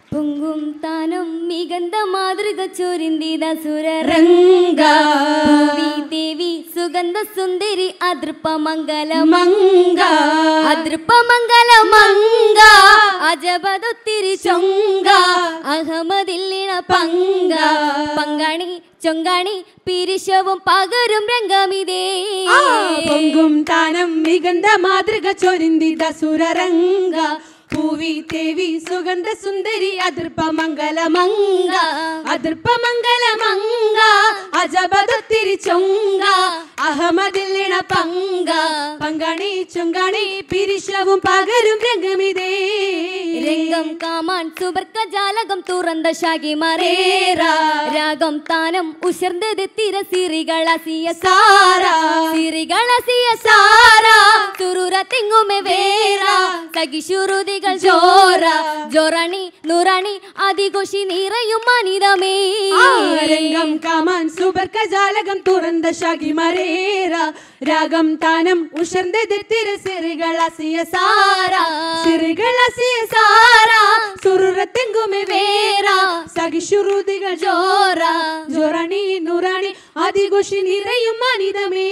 പൊങ്കും താനം മികந்த മാതൃക ചൊരിന്തിത സുരരംഗ ರಂಗ ഭൂവി ദേവി സുഗന്ധ സുന്ദരി അതൃപ്പ മംഗല ಮಂಗ അതൃപ്പ മംഗല മംഗ അജബതൊത്തിരി ചൊങ്ക അഹമ്മദില്ലിണ പങ്ക പങ്കാണി ചൊങ്കാണി പിരിശവും പകരും രംഗമിതേ ಆ ಪೊಂಗುಂ ತಾನಂ ಮಿಗಂಧ ಮಾതೃಗ ಚೊರಿಂದಿದ ಸುರರಂಗ ಹೂವಿ ತೇವಿ ಸುಗಂಧ ಸುಂದರಿ ಅದೃಪ ಮಂಗಲ ಮಂಗ ಅದೃಪ ಮಂಗಲ ಮಂಗ ಅಜಬದೊತ್ತಿರಿ ಚೊಂಗ അഹമ്മദില്ലിണ പങ്ക പങ്കാണി ചുങ്കാണി പിരിശവും പകരും രംഗമിതേ രംഗം കാമാൻ സുബർക്ക ജാലകം തുറந்த ഷാഗി മറേറ രാഗം താനം ഉശർന്നത് തിര സിറികളസിയ സാര സിറികളസിയ സാര തുറുര തിങ്ങുമെ വേറ സഖിശുരുതികൾ ജോറ ജോറാണി നുറാണി അതിഘോഷി നിറയും മനിതമേ ആ രംഗം കാമാൻ സൂപ്പർ കജാലകം തുറந்த ഷാഗി മറേറ രാഗം താനം ഉഷർന്നത് തിരസിറികൾ അസിയ സാര സിറികൾ അസിയ സാര സുറുറത്തെങ്കുമെ വേറ സഖിശുരുതികൾ ജോറ ജോറാണി നുറാണി അതിഘോഷി നിറയും മനിതമേ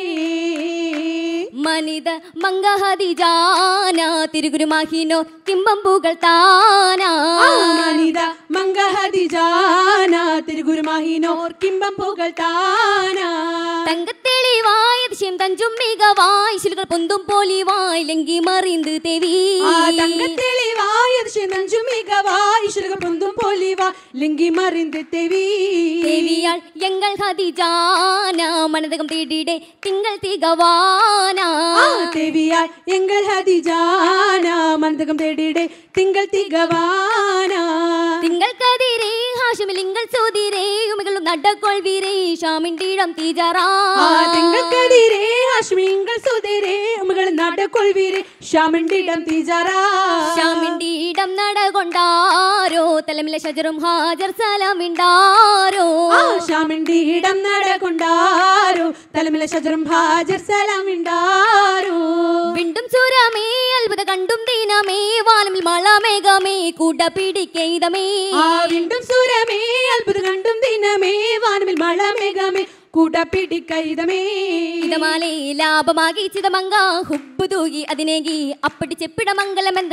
മനിത മംഗഹതി ജാന തിരുഗുരുമാഹിനോ തിമ്പമ്പുകൾ താനാ ആ മനിത മംഗഹതി ജാന തിരുഗുരുമാഹിനോർ കിമ്പം പുകൾ താനാ തങ്കത്തെളിവായ ദിശയും തഞ്ചും മികവായ് ശിലുകൾ പൊന്തും പോലിവായ് ലങ്കി മറിന്ത് തെവി ആ തങ്കത്തെളിവായ നഞ്ചു മികവായി ഈശ്വരകൾ പൊന്തും പോലിവാ ലിംഗി മറിந்து തെവി தேவியாள் எங்கள் ஹதிஜானா மனதகம் தேடிடே திங்கள் திகவானா ആ ദേവിയായി എങ്കൾ ഹതിജാന മന്ദകം തേടിടെ തിങ്കൾ തികവാന திங்கள் கதிரே ஹாஷமிலிங்கள் சோதிரே உமைகளும் நடக்கொள்வீரே ஷாமிண்டீடம் தீஜாரா ആ തിങ്കൾ കതിരേ ഹാഷ്മിങ്കൾ സുതരേ ഉമകൾ നടക്കൊൾവീരേ ശ്യാമിണ്ടിടം തീജാറാ ஷாமிண்டீடம் நடகொண்டாரோ தலைமில ஷஜரும் ஹாஜர் സലാമിണ്ടാരോ ആ ശ്യാമിണ്ടിടം നടകൊണ്ടാരോ തലമില ശജറും ഹാജർ സലാമിണ്ടാരോ വിണ്ടും ചുരമേ അത്ഭുത കണ്ടും ദീനമേ വാനമിൽ മഴ മേഘമേ കൂട പിടിക്കെയ്തമേ ആ വീണ്ടും സുരമേ അത്ഭുതം കണ്ടും ദിനമേ വാനമിൽ മഴ മേഘമേ കൂട പിടിക്കൈതമേ ഇതമാലേ ലാഭമാകി ചിതമങ്ക ഹുബ്ബു തൂകി അതിനേകി അപ്പടി ചെപ്പിട മംഗലം എന്ത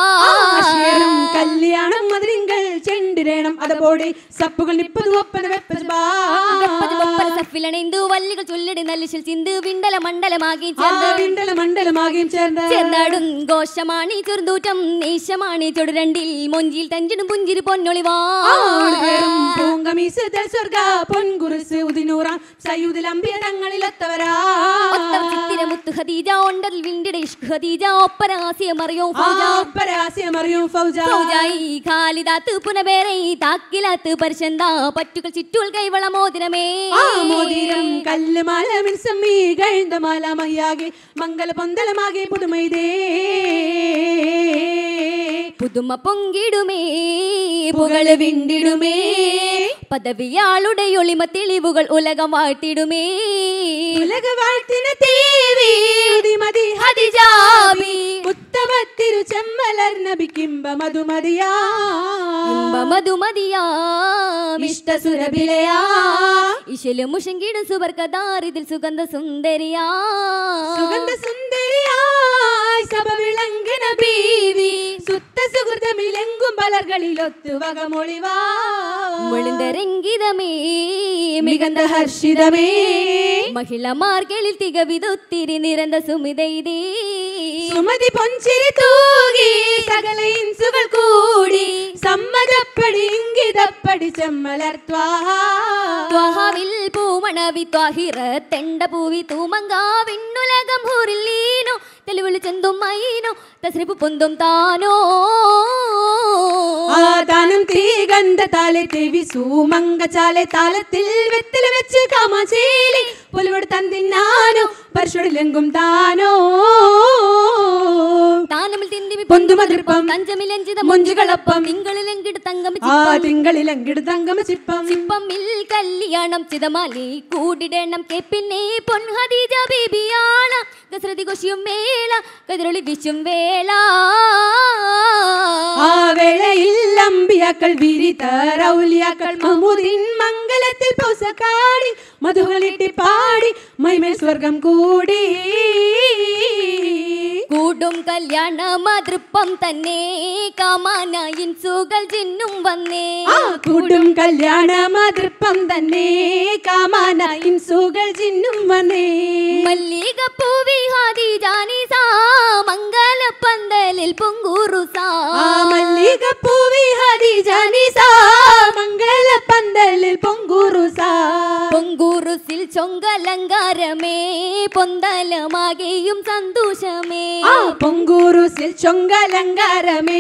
ആശയം കല്യാണം മധുരിങ്കൾ ചെണ്ടിരേണം അതപോടെ സപ്പുകൾ നിപ്പത് ഒപ്പന വെപ്പത് ബാ. സഫിലണൈന്തു വല്ലികൾ ചൊല്ലിടി നല്ലിശിൽ ചിന്ത് വിണ്ടല മണ്ഡലമാകി ആ വിണ്ടല മണ്ഡലമാകിയും ചേർന്ന ചേർന്നാടും ഘോഷമാണി ചെറുതൂറ്റം നേശമാണി ചൊടുരണ്ടിൽ മൊഞ്ചിൽ തഞ്ചിടും പുഞ്ചിരി പൊന്നൊളിവാ പേരും പൂങ്കമീസ് സ്വർഗ പൊൻകുറിസ് ഉദിനൂറാം സയ്യൂദിൽ അമ്പിയ തങ്ങളിലൊത്തവരാ ഒത്തവ ചിത്തിര മുത്തു ഖദീജ ഒണ്ടതിൽ വിണ്ടിട ഇഷ്ക് ഖദീജ ഒപ്പര ആസിയം അറിയോ ആ പരാസ്യമറിയും ഫൗജ ഫൗജായി ഖാലിദാത്ത് പുനബേറെ താക്കിലാത്ത് പരിശന്ത പറ്റുകൾ ചുറ്റുകൾ കൈവള മോതിരമേ ആ മോതിരം കല്ലുമാല മിൻസമ്മി കഴുന്തമാല മഹിയാകെ മംഗല പൊന്തലമാകെ പുതുമൈതേ പുതുമ പൊങ്കിടുമേ പുകള് വിണ്ടിടുമേ പദവിയാളുടെ ഒളിമ തെളിവുകൾ ഉലകം വാഴ്ത്തിടുമേ ഉലക വാഴ്ത്തിന തേവി ഉദിമതി ഹദിജാബി ഉത്തമ തിരു ചെമ്മലർ നബിക്കിമ്പ മധുമതിയാ മധുമതിയാ ഇഷ്ടസുരഭിലയാ ഇശല് മുഷങ്കിടും സുവർക്കദാറിതിൽ സുഗന്ധ സുന്ദരിയാ സുഗന്ധ സുന്ദരിയായി സഭ വിളങ്കന ബീവി സുത്ത സുഹൃതമിലെങ്കും പലർകളിലൊത്തു വകമൊളിവാ മുളിന്തരംഗിതമേ മികന്ത ഹർഷിതമേ മഹിളമാർകളിൽ തികവിതൊത്തിരി നിരന്ത സുമിതൈതേ സുമതി പൊഞ്ചിരി തൂകി സകല ഇൻസുകൾ കൂടി സമ്മതപ്പടി ഇംഗിതപ്പടി ചെമ്മലർത്താ ത്വഹവിൽ പൂമണവി ത്വാഹിറ തെണ്ട പൂവി തൂമങ്കാ വിണ്ണുലകം ഹൂറില്ലീനോ തെളിവിളി ചെന്തും മൈനോ തസ്രിപ്പ് പൊന്തും താനോ ആദാനം തീഗന്ധ താലെ തെവി സൂമങ്ക ചാലെ താലത്തിൽ വെത്തില് വെച്ച് കാമാചേലി പുലിവോട് തന്തിന്നാനോ പരിശോടിലെങ്കും താനോ താനമിൽ തിന്തിമി പൊന്തുമതിർപ്പം തഞ്ചമിലഞ്ചിത മുഞ്ചുകളപ്പം തിങ്കളിലെങ്കിട് തങ്കമി ആ തിങ്കളിലെങ്കിട് തങ്കമ ചിപ്പം ചിപ്പമ്മിൽ കല്യാണം ചിതമാലി കൂടിടണം കേപ്പിന്നെ പൊൻഹദീജ ബീബിയാള ഗസ്രതി കൊശിയും വേള കതിരൊളി വിശും വേള ആ വേളയിൽ അമ്പിയാക്കൾ വിരിതറൗലിയാക്കൾ മഹമൂദിൻ മംഗലത്തിൽ പൂസക്കാടി മധുകളിട്ടി പാടി മൈമേൽ സ്വർഗം കൂടി കൂടും കല്യാണ മാതൃപ്പം തന്നെ കാമാനായിൻ സുകൾ ജിന്നും വന്നേ ആ കൂടും കല്യാണ മാതൃപ്പം തന്നെ കാമാന ഇൻസുകൾ ജിന്നും വന്നേ മല്ലിക പൂവി ഹാദി ജാനിസാ മംഗല പന്തലിൽ പൊങ്കൂറുസാ ആ മല്ലിക പൂവി ഹരിജാനിസ മംഗള പന്തലിൽ പൊങ്കുറുസാ പൊങ്കൂറുസിൽ ചൊങ്കലങ്കാരമേ പൊന്തലമാകെയും സന്തോഷമേ ആ പൊങ്കൂറുസിൽ ചൊങ്കലങ്കാരമേ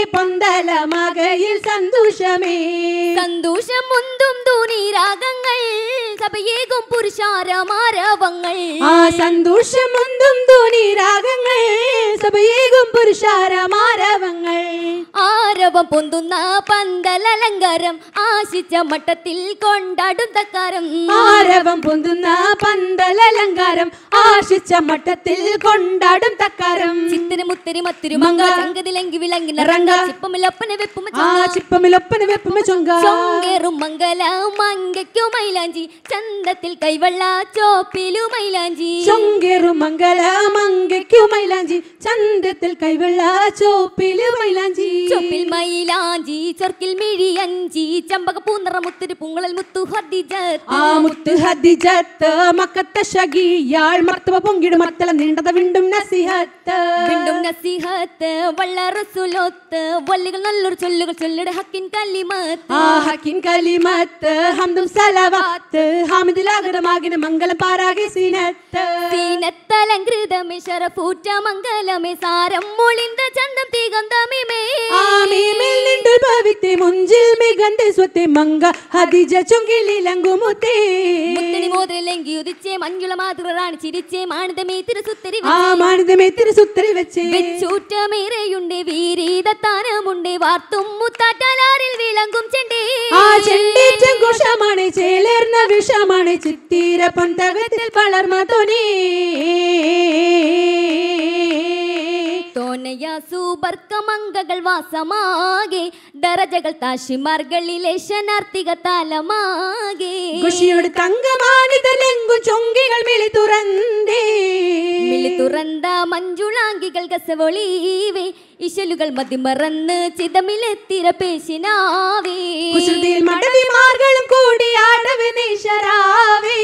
പൊന്തലമകയിൽ സന്തോഷമേ സന്തോഷം മുന്തും തൂണി രാഗങ്ങൾ സഭയേകും പുരുഷാരമാരവങ്ങൾ ആ സന്തോഷമൊന്നും തോന്നി രാഗങ്ങൾ സഭയേകും പുരുഷാരമാരവങ്ങൾ ആരവം പൊന്തുന്ന പന്തലലങ്കാരം ആശിച്ച മട്ടത്തിൽ കൊണ്ടാടും തക്കാരം ആരവം പൊന്തുന്ന പന്തലലങ്കാരം ആശിച്ച മട്ടത്തിൽ കൊണ്ടാടും തക്കാരം ചിത്തിരി മുത്തിരി മത്തിരി മങ്ക ചങ്കതിലെങ്കി വിളങ്ങി നിറങ്ക ചിപ്പമിലപ്പന വെപ്പുമ ആ ചിപ്പമിലൊപ്പന വെപ്പുമ ചൊങ്ക ചൊങ്കേറും മംഗല മങ്കയ്ക്കു മൈലാഞ്ചി ചന്തത്തിൽ കൈവള്ള ചോപ്പിലു മൈലാഞ്ചി ചൊങ്കേറു മംഗല മങ്കയ്ക്കു മൈലാഞ്ചി ചന്തത്തിൽ കൈവെള്ള ചോപ്പില് മൈലാഞ്ചി ചൊപ്പിൽ മൈലാഞ്ചി ചൊർക്കിൽ മിഴിയഞ്ചി ചമ്പക പൂന്നറ മുത്തിരി പൂങ്കളൽ മുത്തു ഹദിജത്ത് ആ മുത്ത് ഹദിജത്ത് മക്കത്തെ ഷഗിയാൾ മർത്തവ പൊങ്കിടും മത്തള നീണ്ടത വിണ്ടും നസിഹത്ത് വീണ്ടും നസിഹത്ത് വള്ള റസുലൊത്ത് വല്ലുകൾ നല്ലൊരു ചൊല്ലുകൾ ചൊല്ലിട ഹക്കിൻ കല്ലിമത്ത് ആ ഹക്കിൻ കലിമത്ത് ഹംദും സലവാത്ത് ഹാമിദിലാകരമാകിന മംഗളം പാരാകെ സീനത്ത് സീനത്തലങ്കൃതമേ ശരഫൂറ്റ മംഗലമേ സാരം മൊളിന്ത ചന്തം തികന്തമിമേ ആ മീമിൽ നിണ്ടുൽ ഭവിത്തെ മുഞ്ചിൽ മികന്തെ സ്വത്തെ മങ്ക ഹദിജ ചൊങ്കിലിലങ്കുമുത്തേ മുത്തണി മോതിരലെങ്കി ഉദിച്ചേ മഞ്ജുള മാതൃറാണി ചിരിച്ചേ മാണിതമേ തിരുസുത്തരി ആ മാണിതമേ തിരുസുത്തരി വെച്ചേ വെച്ചൂറ്റമേറെയുണ്ട് വീരീതത്താനമുണ്ട് വാർത്തും മുത്താറ്റാലാറിൽ വിളങ്ങും ചെണ്ടേ ആ ചെണ്ടീച്ച ഘോഷമാണ് ചേലേർന്ന വിഷമാണ് ചിത്തീര പന്തകത്തിൽ വളർന്ന തൊനി തോനയ സൂപർക്കമംഗകൾ വാസമാകെ ദറജകൾ താഷിമാർകളിലെ ശനാർത്ഥിക താലമാകെ ഖുഷിയോട് തങ്കമാനിതലെങ്കും ചൊങ്കികൾ മിളി തുറന്തേ മിളി തുറந்த മഞ്ജുളാങ്കികൾ കസവൊളീവേ ഇശലുകൾ മതിമറന്ന് ചിതമിലെത്തിര പേശിനാവേ കുസൃതിയിൽ മടവിമാർകളും കൂടി ആടവ് നിശരാവേ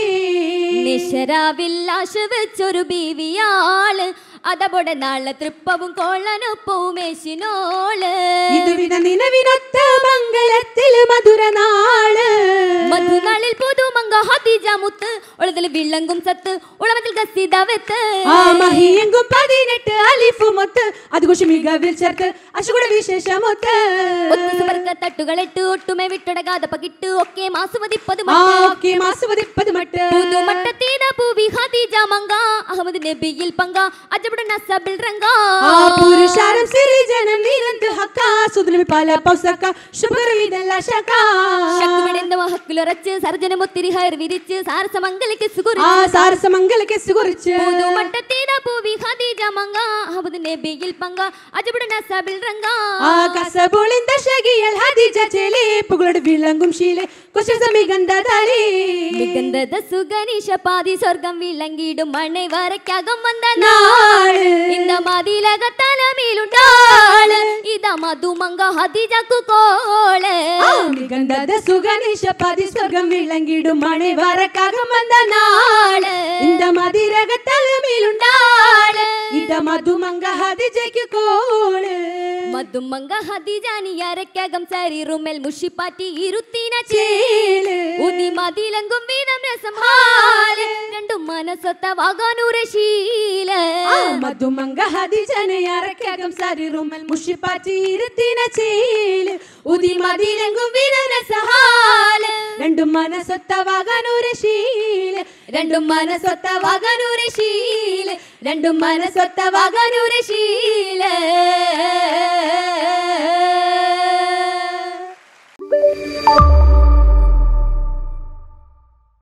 നിശരാവിൽ ആശ വെച്ചൊരു ബീവിയാള് അതപൊടെ നാളെ തൃപ്പവും കൊള്ളനൊപ്പവും മേശിനോള് ഇതുവിധ നിലവിനൊത്ത മംഗലത്തിൽ മധുര നാള് മധുനാളിൽ പുതുമങ്ക ഹതിജ മുത്ത് ഉളതിൽ വിളങ്കും സത്ത് ഉളമത്തിൽ കസിതവത്ത് ആ മഹിയെങ്കും പതിനെട്ട് അലിഫുമൊത്ത് അത് കുശി മികവിൽ ചേർത്ത് അശുകുട വിശേഷമൊത്ത് ഒത്തുസുവർക്ക തട്ടുകളിട്ട് ഒട്ടുമേ വിട്ടടകാതെ പകിട്ട് ഒക്കെ മാസുമതിപ്പത് ആ ഓക്കെ മാസുപതിപ്പത് മട്ട് പുതുമട്ടത്തീന പൂവി ഹദീജ മങ്ക അഹമ്മദ് നബിയിൽ പങ്ക അജബുട നസബിൽ റങ്ക ആ പുരുഷാരം സിരിജനം നിരന്ത് ഹക്ക സുദനമി പല പൗസക്ക ശുഭകരവിതല്ല ശക ശക്കുവിടെന്ത മഹക്കിലുറച്ച് സർജനമൊത്തിരി ഹയർ വിരിച്ച് സാരസമംഗലയ്ക്ക് സുകുറി ആ സാരസമംഗലക്ക് സുകുറിച്ച് പുതുമട്ടത്തീന പൂവി ഹദീജ മങ്ക അഹമ്മദ് നബിയിൽ പങ്ക അജബുട നസബിൽ റങ്ക ആ കസബോളിന്ത ഷകിയൽ ഹദിജ ചേലേ പുകളുടെ വിളങ്ങും ശീലെ കുശസമിഗന്ധതാലേ മികന്തത സുഗനീഷ പാതി സ്വർഗം വിളങ്ങിടും മണ്ണை വരയ്ക്കകം വന്ന നാള് இந்த மதிலக தலைமையிலுண்டாளு இத மதுமங்க ஹதிஜக்கு கோளு ആ മികന്ധത സുഗനീഷ പതി സ്വർഗം വിളങ്ങിടും മണി വരക്കകം വന്ന നാള് ഇന്ത മതിരക തലമിലുണ്ടാള് ഇത മധുമങ്ക ഹദിജയ്ക്ക് കോള് മധുമങ്ക ഹദിജാനി അരക്കകം സരിറുമൽ മുഷിപ്പാറ്റി ഇരുത്തിന ചേല് ഉതി മതിലങ്കും വീതം രസം ഹാല് രണ്ടും മനസ്സൊത്ത വാകാനൂര ശീല ആ മധുമങ്ക ഹതിജനെ അറക്കകം സരിറുമൽ മുഷിപ്പാറ്റിയിരുത്തിന ചേല് ഉതി മതിലങ്കും വിരന സഹാല് രണ്ടും മനസ്സൊത്തവാകാനൊരു ശീല് രണ്ടും മനസ്സൊത്ത വകനൂര് ശീല രണ്ടും മനസ്സൊത്ത വകനൂര് ശീല ും